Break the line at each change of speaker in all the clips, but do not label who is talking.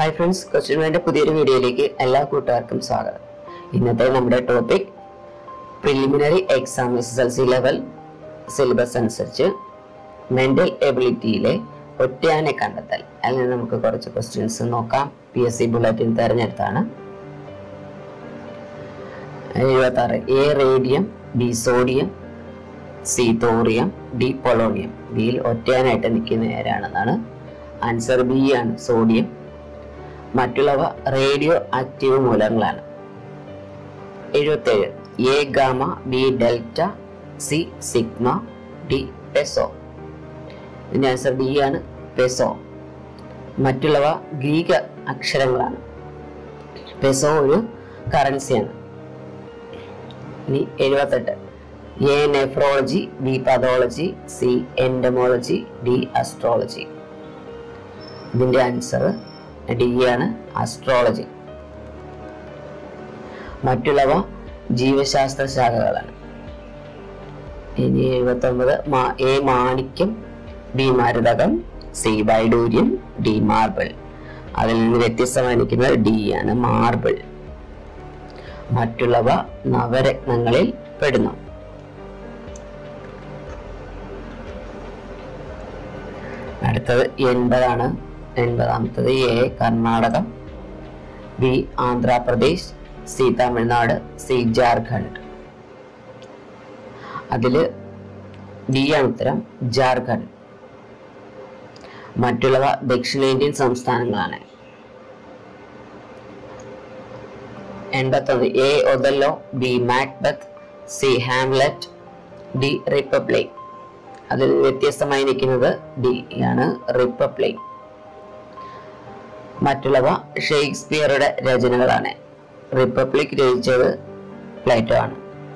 hi friends question പുതിയൊരു വീഡിയോയിലേക്ക് എല്ലാ കൂട്ടുകാർക്കും സ്വാഗതം ഇന്നത്തെ നമ്മുടെ topic preliminary exam S S L C level syllabus അനുസരിച്ച് മെന്റൽ എബിലിറ്റിയിലെ ഒറ്റയാനെ കണ്ടെത്തൽ അതിൽ നിന്ന് നമുക്ക് കുറച്ച് ക്വസ്റ്റ്യൻസ് നോക്കാം പി എസ് സി ബുള്ളറ്റിൻ തെരഞ്ഞെടുത്താണ് എഴുപത്തി ആറ് A radium B sodium C thorium D polonium ബിയിൽ ഒറ്റയാനായിട്ട് നിൽക്കുന്ന ആരാണെന്നാണ് ആൻസർ ബി ആണ് സോഡിയം മറ്റുള്ളവ റേഡിയോ ആക്റ്റീവ് മൂലകങ്ങളാണ് എഴുപത്തേഴ് A gamma B delta C sigma D peso ഇതിന്റെ ആൻസർ ഡി ആണ് പെസോ മറ്റുള്ളവ ഗ്രീക്ക് അക്ഷരങ്ങളാണ് പെസോ ഒരു കറൻസിയാണ് ഇനി എഴുപത്തെട്ട് A nephrology B pathology C entomology D astrology ഇതിന്റെ ആൻസർ ഡി ആണ് അസ്ട്രോളജി മറ്റുള്ളവ ജീവശാസ്ത്ര ശാഖകളാണ് ഇനി എഴുപത്തി ഒമ്പത് എ മാണിക്യം ബി മരുതകം സി വൈഡൂര്യം ഡി മാർബിൾ അതിൽ നിന്ന് വ്യത്യസ്തമായി നിൽക്കുന്നത് ഡി ആണ് മാർബിൾ മറ്റുള്ളവ നവരത്നങ്ങളിൽ പെടുന്നു അടുത്തത് എൺപതാണ് എൺപതാമത്തത് A Karnatakam B Andhra Pradesh C Tamil Nadu C Jharkhand അതില് ഡി ആണ് ഉത്തരം ജാർഖണ്ഡ് മറ്റുള്ളവ ദക്ഷിണേന്ത്യൻ സംസ്ഥാനങ്ങളാണ് എൺപത്തൊന്ന് A Othello B Macbeth C Hamlet D republic അതിൽ വ്യത്യസ്തമായി നിൽക്കുന്നത് ഡി ആണ് റിപ്പബ്ലിക് മറ്റുള്ളവ ഷേക്സ്പിയറുടെ രചനകളാണ് റിപ്പബ്ലിക് രചിച്ചത് പ്ലേറ്റോ ആണ്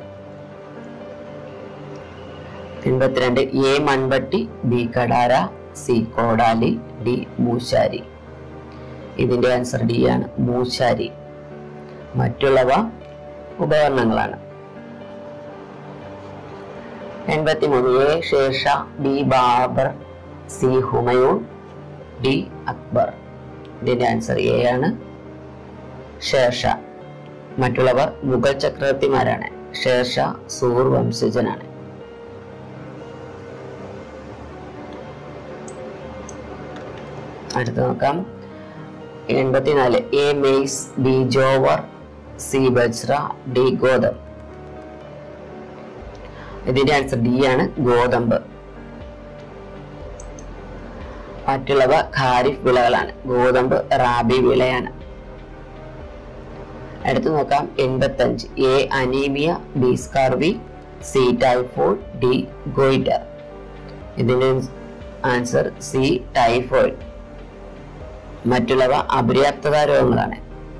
എൺപത്തിരണ്ട് എ മൺവട്ടി ബി കടാര സി കോടാലി ഡി മൂശാരി ഇതിന്റെ ആൻസർ ഡി ആണ് മൂശാരി മറ്റുള്ളവ ഉപകരണങ്ങളാണ് എൺപത്തിമൂന്ന് A Sher Shah B Babur C Humayun D Akbar ഇതിന്റെ ആൻസർ എ ആണ് ഷേർഷ മറ്റുള്ളവർ മുഗൾ ചക്രവർത്തിമാരാണ് ഷേർഷ സൂർ വംശജനാണ് അടുത്ത് നോക്കാം എൺപത്തിനാല് A maize B jowar C bajra D ഗോതം ഇതിന്റെ ആൻസർ ഡി ആണ് ഗോതമ്പ് മറ്റുള്ളവ ഖാരിഫ് വിളകളാണ് ഗോതമ്പ് റാബി വിളയാണ് അടുത്ത് നോക്കാം എൺപത്തഞ്ച് A anaemia B scurvy C typhoid D goitre ഇതിന്റെ ആൻസർ സി ടൈഫോയിഡ് മറ്റുള്ളവ അപര്യാപ്തത രോഗങ്ങളാണ്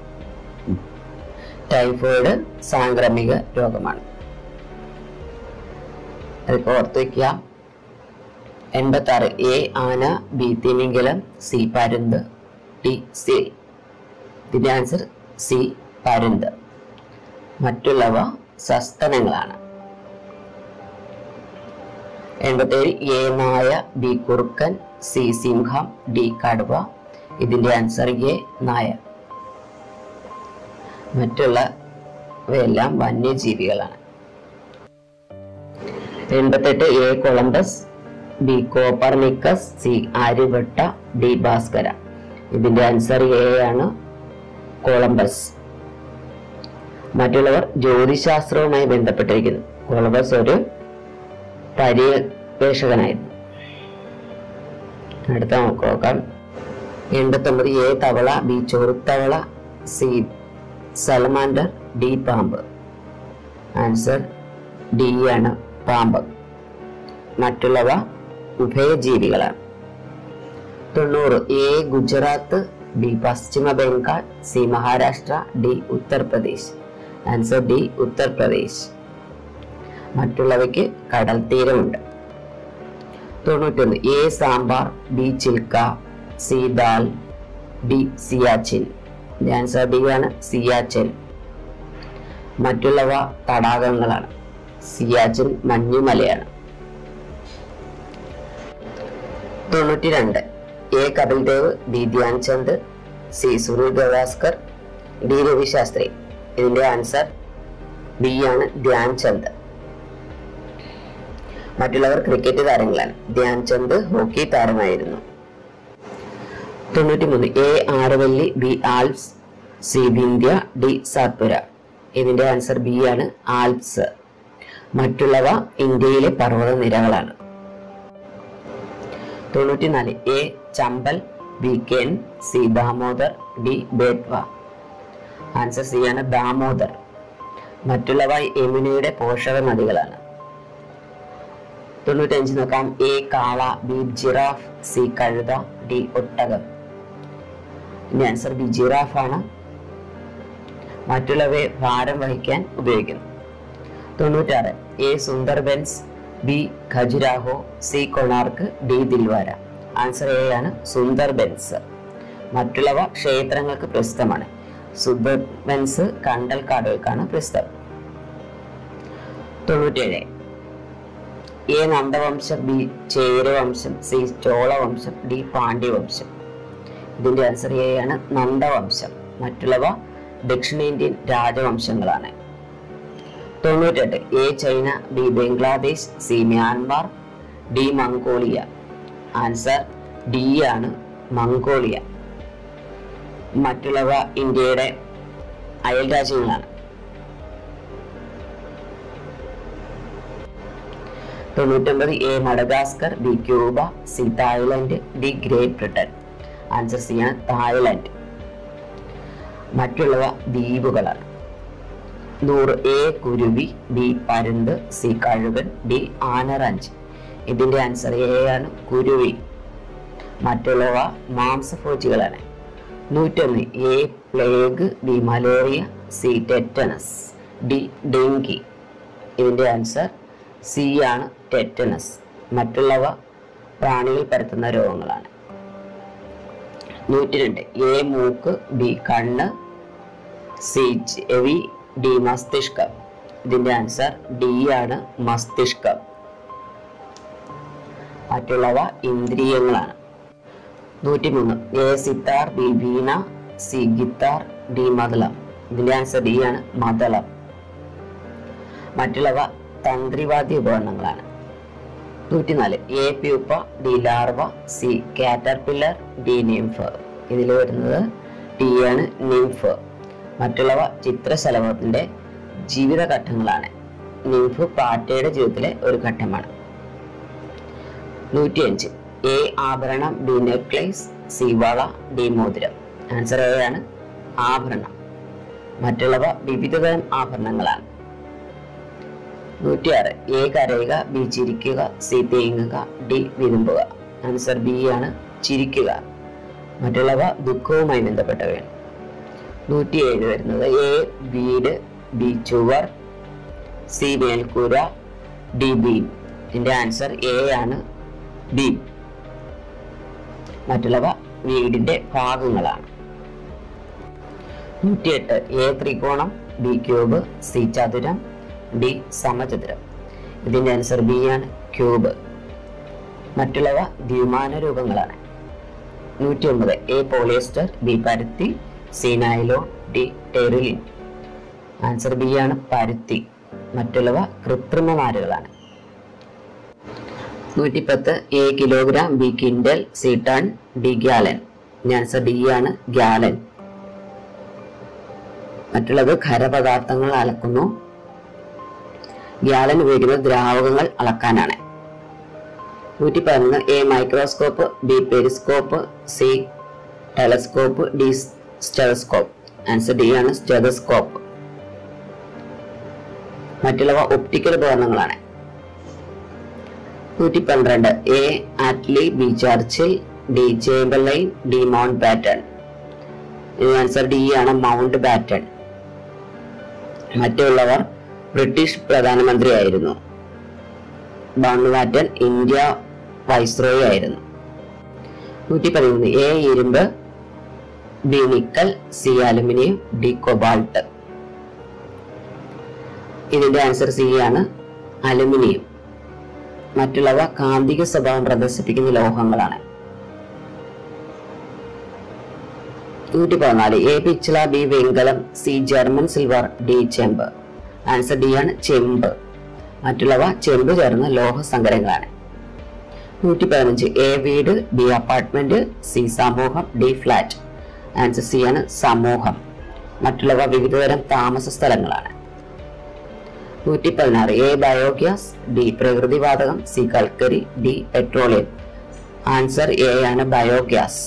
ടൈഫോയിഡ് സാംക്രമിക രോഗമാണ് അതൊക്കെ ഓർത്ത് വയ്ക്കുക എൺപത്തി ആറ് എ ആന ബി തിമിംഗലം സി പരുന്ത് ടി സി ഇതിന്റെ ആൻസർ സി പരുന്ത് മറ്റുള്ളവ സസ്തനങ്ങളാണ് എൺപത്തേഴ് എ നായ ബി കുറുക്കൻ സി സിംഹം ഡി കടുവ ഇതിന്റെ ആൻസർ എ നായ മറ്റുള്ളവയെല്ലാം വന്യജീവികളാണ് എൺപത്തെട്ട് A Columbus B Copernicus C Aryabhata D Bhaskara ഇതിന്റെ ആൻസർ എ ആണ് കൊളംബസ് മറ്റുള്ളവർ ജ്യോതിശാസ്ത്രവുമായി ബന്ധപ്പെട്ടിരിക്കുന്നു കൊളംബസ് ഒരു പര്യവേഷകനായിരുന്നു അടുത്ത നമുക്ക് നോക്കാം എൺപത്തൊമ്പത് എ തവള ബി ചോറുത്തവള സി സലമാൻഡർ ഡി പാമ്പ് ആൻസർ ഡി ആണ് പാമ്പ് മറ്റുള്ളവ ഉഭയജീവികളാണ് തൊണ്ണൂറ് A Gujarat B Paschima Bengal C Maharashtra D Uttar Pradesh answer D Uttar Pradesh മറ്റുള്ളവയ്ക്ക് കടൽ തീരമുണ്ട് തൊണ്ണൂറ്റൊന്ന് A Sambhar B Chilika C Dal D Siachen answer D ആണ് സിയാച്ചിൻ മറ്റുള്ളവ തടാകങ്ങളാണ് സിയാച്ചിൻ മഞ്ഞുമലയാണ് തൊണ്ണൂറ്റി രണ്ട് A Kapil Dev B Dhyan Chand C Sunil Gavaskar D Ravi Shastri ഇതിന്റെ ആൻസർ ബി ആണ് ധ്യാൻ ചന്ദ് മറ്റുള്ളവർ ക്രിക്കറ്റ് താരങ്ങളാണ് ധ്യാൻ ചന്ദ് ഹോക്കി താരമായിരുന്നു തൊണ്ണൂറ്റിമൂന്ന് A Aravalli B Alps C Vindhya D Satpura ഇതിന്റെ ആൻസർ ബി ആണ് ആൽപ്സ് മറ്റുള്ളവ ഇന്ത്യയിലെ പർവ്വത നിരകളാണ് തൊണ്ണൂറ്റിനാല് A Chambal B Ken C Damodar D Betwa answer C ആണ് ദാമോദർ മറ്റുള്ളവ യമുനയുടെ പോഷക നദികളാണ് തൊണ്ണൂറ്റഞ്ച് നോക്കാം എ കാള ബി ജിറാഫ് സി കഴുത ഡി ഒട്ടകം ഇതിന്റെ ആൻസർ ബി ജിറാഫ് ആണ് മറ്റുള്ളവയെ ഭാരം വഹിക്കാൻ ഉപയോഗിക്കുന്നു തൊണ്ണൂറ്റാറ് A Sundarbans B Khajuraho C Konark D Dilwara answer A ആണ് സുന്ദർബൻസ് മറ്റുള്ളവ ക്ഷേത്രങ്ങൾക്ക് പ്രസിദ്ധമാണ് സുന്ദർബൻസ് കണ്ടൽ കാടുകൾക്കാണ് പ്രസിദ്ധം തൊണ്ണൂറ്റേഴ് എ നന്ദവംശം ബി ചേരവംശം സി ചോളവംശം ഡി പാണ്ഡ്യവംശം ഇതിന്റെ ആൻസർ എ ആണ് നന്ദവംശം മറ്റുള്ളവ ദക്ഷിണേന്ത്യൻ രാജവംശങ്ങളാണ് തൊണ്ണൂറ്റെട്ട് A China B Bangladesh C Myanmar D Mongolia answer D ആണ് മംഗോളിയ മറ്റുള്ളവ ഇന്ത്യയുടെ അയൽ രാജ്യങ്ങളാണ് തൊണ്ണൂറ്റൊമ്പത് A Madagascar B Cuba C Thailand D great Britain answer C ആണ് തായ്ലൻഡ് മറ്റുള്ളവ ദ്വീപുകളാണ് നൂറ് എ കുരുവി ബി പരുന്ത് സി കഴുകൻ ഡി ആനറഞ്ച് ഇതിന്റെ ആൻസർ എ ആണ് കുരുവി മറ്റുള്ളവ മാംസഭോജികളാണ് നൂറ്റൊന്ന് A plague B malaria C tetanus D dengue ഇതിന്റെ ആൻസർ സി ആണ് ടെറ്റനസ് മറ്റുള്ളവ പ്രാണികൾ പരത്തുന്ന രോഗങ്ങളാണ് നൂറ്റി രണ്ട് എ മൂക്ക് ബി കണ്ണ് സി ചെവി ഡി മസ്തിഷ്കം ഇതിന്റെ ആൻസർ ഡി ആണ് മസ്തിഷ്കം മറ്റുള്ളവ ഇന്ദ്രിയങ്ങളാണ് നൂറ്റിമൂന്ന് A sitar B veena C guitar D maddalam ഇതിന്റെ ആൻസർ ഡി ആണ് മദളം മറ്റുള്ളവ തന്ത്രിവാദ്യ ഉപകരണങ്ങളാണ് നൂറ്റിനാല് A pupa D larva C caterpillar D nymph ഇതിൽ വരുന്നത് ടി ആണ് നിംഫ് മറ്റുള്ളവ ചിത്രശലഭത്തിന്റെ ജീവിതഘട്ടങ്ങളാണ് നിംഫ് പാറ്റയുടെ ജീവിതത്തിലെ ഒരു ഘട്ടമാണ് നൂറ്റിയഞ്ച് എ ആഭരണം ഡി നെക്ലേസ് സി വള ഡി മോതിരം ആൻസർ എ ആണ് ആഭരണം മറ്റുള്ളവ വിവിധതരം ആഭരണങ്ങളാണ് നൂറ്റിയാറ് എ കരയുക ബി ചിരിക്കുക സി തേങ്ങുക ഡി വിരുമ്പുക ആൻസർ ബി ആണ് ചിരിക്കുക മറ്റുള്ളവ ദുഃഖവുമായി ബന്ധപ്പെട്ടവയാണ് നൂറ്റിയേഴ് വരുന്നത് എ വീട് ബി ചുവർ സി മേൽക്കൂര ഡി ബീം ഇതിന്റെ ആൻസർ എ ആണ് ബീം മറ്റുള്ളവ വീടിന്റെ ഭാഗങ്ങളാണ് നൂറ്റിയെട്ട് എ ത്രികോണം ബി ക്യൂബ് സി ചതുരം ഡി സമചതുരം ഇതിന്റെ ആൻസർ ബി ആണ് ക്യൂബ് മറ്റുള്ളവ ദ്വിമാന രൂപങ്ങളാണ് നൂറ്റി ഒമ്പത് എ പോളിയസ്റ്റർ ബി പരുത്തി C nylon D terylene answer B ആണ് പരുത്തി മറ്റുള്ളവ കൃത്രിമ നാരുകളാണ് നൂറ്റിപ്പത്ത് A kilogram B quintal C tonne D gallon answer D ആണ് ഗ്യാലൻ മറ്റുള്ളത് ഖരപദാർത്ഥങ്ങൾ അളക്കുന്നു ഗ്യാലൻ ഉപയോഗിക്കുന്നത് ദ്രാവകങ്ങൾ അളക്കാനാണ് നൂറ്റി പതിനൊന്ന് A microscope B periscope C telescope D stethoscope answer D ആണ് സ്റ്റെതസ്കോപ്പ് മറ്റുള്ളവ ഒപ്റ്റിക്കൽ ഉപകരണങ്ങളാണ് നൂറ്റി പന്ത്രണ്ട് A Attlee B Churchill D Chamberlain D Mountbatten ഇതിന് ആൻസർ ഡി ആണ് മൗണ്ട് ബാറ്റൺ മറ്റുള്ളവർ ബ്രിട്ടീഷ് പ്രധാനമന്ത്രിയായിരുന്നു മൗണ്ട് ബാറ്റൺ ഇന്ത്യ വൈസ്രോയി ആയിരുന്നു നൂറ്റി പതിമൂന്ന് എ ഇരുമ്പ് B nickel C aluminium D cobalt ഇതിന്റെ ആൻസർ സി ആണ് അലുമിനിയം മറ്റുള്ളവ കാന്തിക സ്വഭാവം പ്രദർശിപ്പിക്കുന്ന ലോഹങ്ങളാണ് നൂറ്റി പതിനാല് എ പിച്ചില ബി വെങ്കലം സി ജർമ്മൻ സിൽവർ ഡി ചെമ്പ് ആൻസർ ഡി ആണ് ചെമ്പ് മറ്റുള്ളവ ചെമ്പ് ചേർന്ന ലോഹ സങ്കരങ്ങളാണ് നൂറ്റി പതിനഞ്ച് എ വീട് ബി അപ്പാർട്ട്മെന്റ് സി സമൂഹം ഡി ഫ്ലാറ്റ് ആൻസർ സി ആണ് സമൂഹം മറ്റുള്ളവ വിവിധതരം താമസ സ്ഥലങ്ങളാണ് നൂറ്റി പതിനാറ് എ ബയോഗ്യാസ് ഡി പ്രകൃതിവാതകം സി കൽക്കരി ഡി പെട്രോളിയം ആൻസർ എ ആണ് ബയോഗ്യാസ്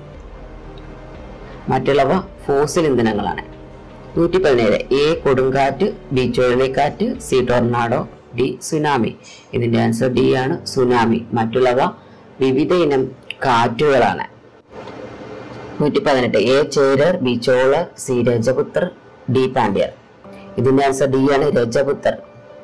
മറ്റുള്ളവ ഫോസിൽ ഇന്ധനങ്ങളാണ് നൂറ്റി പതിനേഴ് എ കൊടുങ്കാറ്റ് ബി ചുഴലിക്കാറ്റ് സി ടൊർണാഡോ ഡി സുനാമി ഇതിന്റെ ആൻസർ ഡി ആണ് സുനാമി മറ്റുള്ളവ വിവിധ ഇനം കാറ്റുകളാണ് നൂറ്റി പതിനെട്ട് എ ചേരർ ബി ചോളർ സി രജപുത്ര ഡി പാണ്ഡ്യർ ഇതിന്റെ ആൻസർ ഡി ആണ് രജപുത്രർ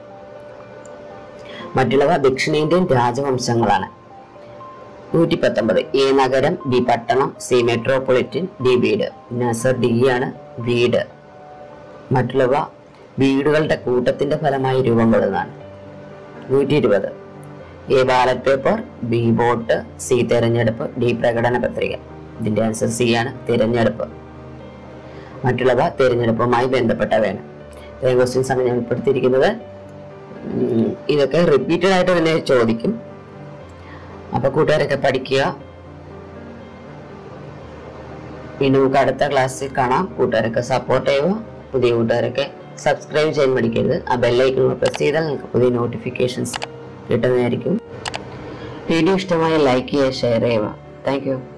മറ്റുള്ളവ ദക്ഷിണേന്ത്യൻ രാജവംശങ്ങളാണ് നൂറ്റി പത്തൊമ്പത് എ നഗരം ബി പട്ടണം സി മെട്രോപൊളിറ്റൻ ഡി വീട് ആൻസർ ഡി ആണ് വീട് മറ്റുള്ളവ വീടുകളുടെ കൂട്ടത്തിന്റെ ഫലമായി രൂപം കൊള്ളുന്നതാണ് നൂറ്റി ഇരുപത് A ballot paper B vote C തെരഞ്ഞെടുപ്പ് ഡി പ്രകടന പത്രിക ഇതിന്റെ ആൻസർ സി ആണ് തിരഞ്ഞെടുപ്പ് മറ്റുള്ളവ തിരഞ്ഞെടുപ്പുമായി ബന്ധപ്പെട്ടവയാണ് ഇത്രയും ക്വസ്റ്റ്യൻസ് ആണ് ഞാൻ ഉൾപ്പെടുത്തിയിരിക്കുന്നത് ഉം, ഇതൊക്കെ റിപ്പീറ്റഡ് ആയിട്ട് തന്നെ ചോദിക്കും അപ്പൊ കൂട്ടുകാരൊക്കെ പഠിക്കുക വീണ്ടും നമുക്ക് അടുത്ത ക്ലാസ്സിൽ കാണാം കൂട്ടുകാരൊക്കെ സപ്പോർട്ട് ചെയ്യുക പുതിയ കൂട്ടുകാരൊക്കെ സബ്സ്ക്രൈബ് ചെയ്യാൻ പഠിക്കരുത് ആ ബെല്ലൈക്കൺ പ്രസ് ചെയ്താൽ നിങ്ങൾക്ക് പുതിയ നോട്ടിഫിക്കേഷൻസ് കിട്ടുന്നതായിരിക്കും വീഡിയോ ഇഷ്ടമായ ലൈക്ക് ചെയ്യുക ഷെയർ ചെയ്യുക താങ്ക് യു